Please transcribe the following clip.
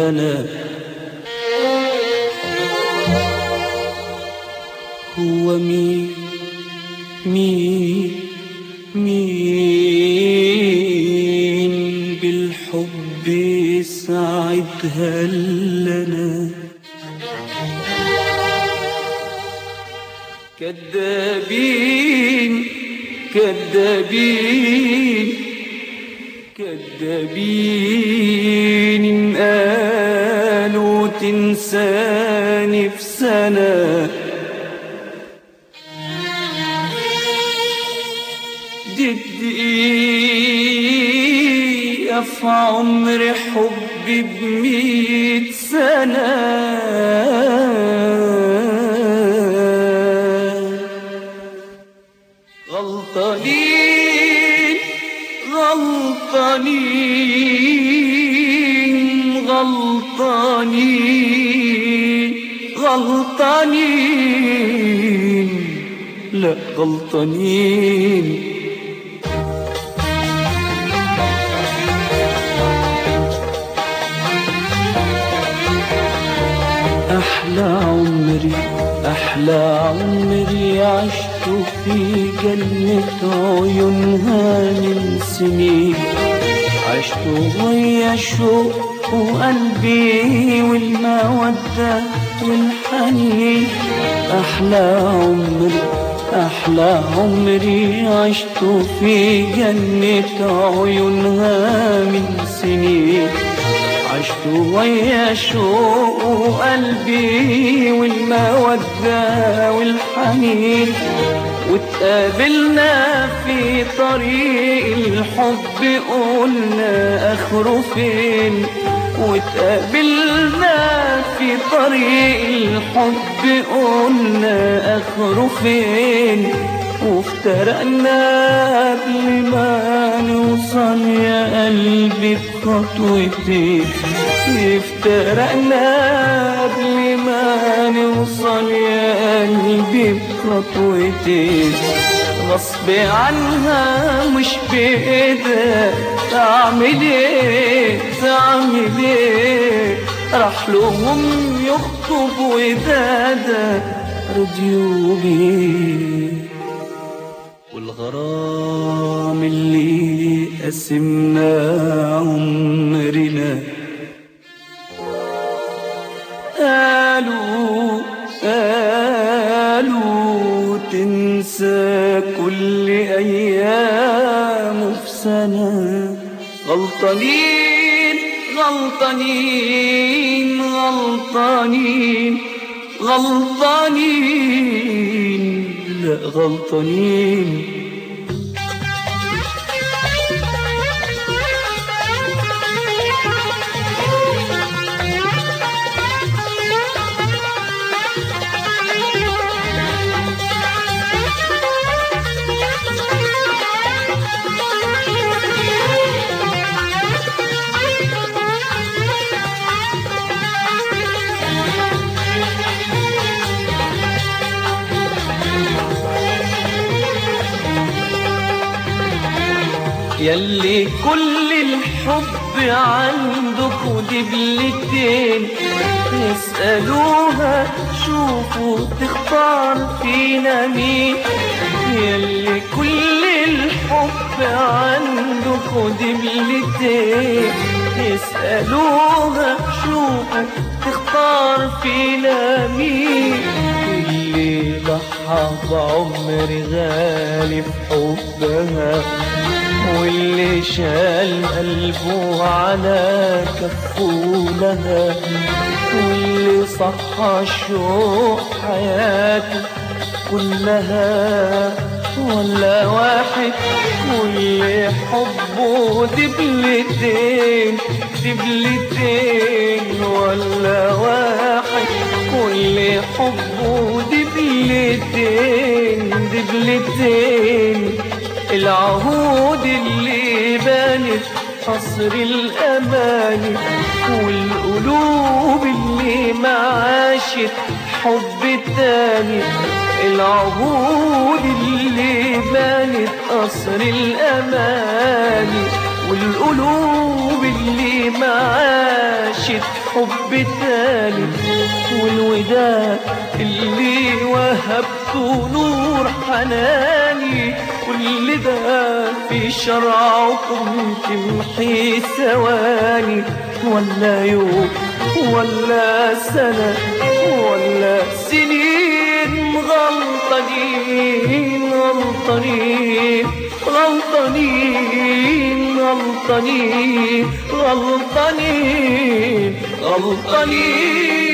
لنا هو مين مين مين بالحب يسعدها لنا كذابين كذابين كذابين قالوا تنساني في سنة دي الدقيقة في عمر حبي بمية سنة غلطانين غلطانين غلطانين غلطانين لا غلطانين أحلى عمري أحلى عمري عشت في جنة عيونها من سنين عشت ويا شوق وقلبي والمودة والحنين أحلى عمري أحلى عمري عشت في جنة عيونها من سنين عشت ويا شوق وقلبي والمودة والحنين واتقابلنا في طريق الحب قلنا اخره فين واتقابلنا في طريق الحب قلنا اخره فين وافترقنا قبل ما نوصل يا قلبي بخطوتين افترقنا قبل ما نوصل يا قلبي بخطوتين غصب عنها مش بإيدها تعمل ايه تعمل ايه راح لهم يخطب ودادا رضيوا بيه والغرام اللي قسمنا عمرنا قالوا قالوا تنسى كل أيام في سنة غلطانين غلطانين غلطانين غلطانين لا غلطانين يلي كل الحب عندك دبلتين يسألوها شوفوا تختار فينا مين يلي كل الحب عندك دبلتين يسألوها شوفوا تختار فينا مين اللي ضحى بعمر غالي في حبها واللي شال قلبه على كفه لها واللي صحى شوق حياته كلها ولا واحد واللي حبه دبلتين دبلتين ولا واحد واللي حبه دبلتين دبلتين العهود اللي بانت قصر الأماني والقلوب اللي ما عاشت حب تاني العهود اللي بانت قصر الأماني والقلوب اللي ما عاشت حب تاني والوداد اللي وهبته نور حناني كل ده في شرعكم تمحي ثواني ولا يوم ولا سنة ولا سنين غلطانين غلطانين غلطانين غلطانين غلطانين غلطانين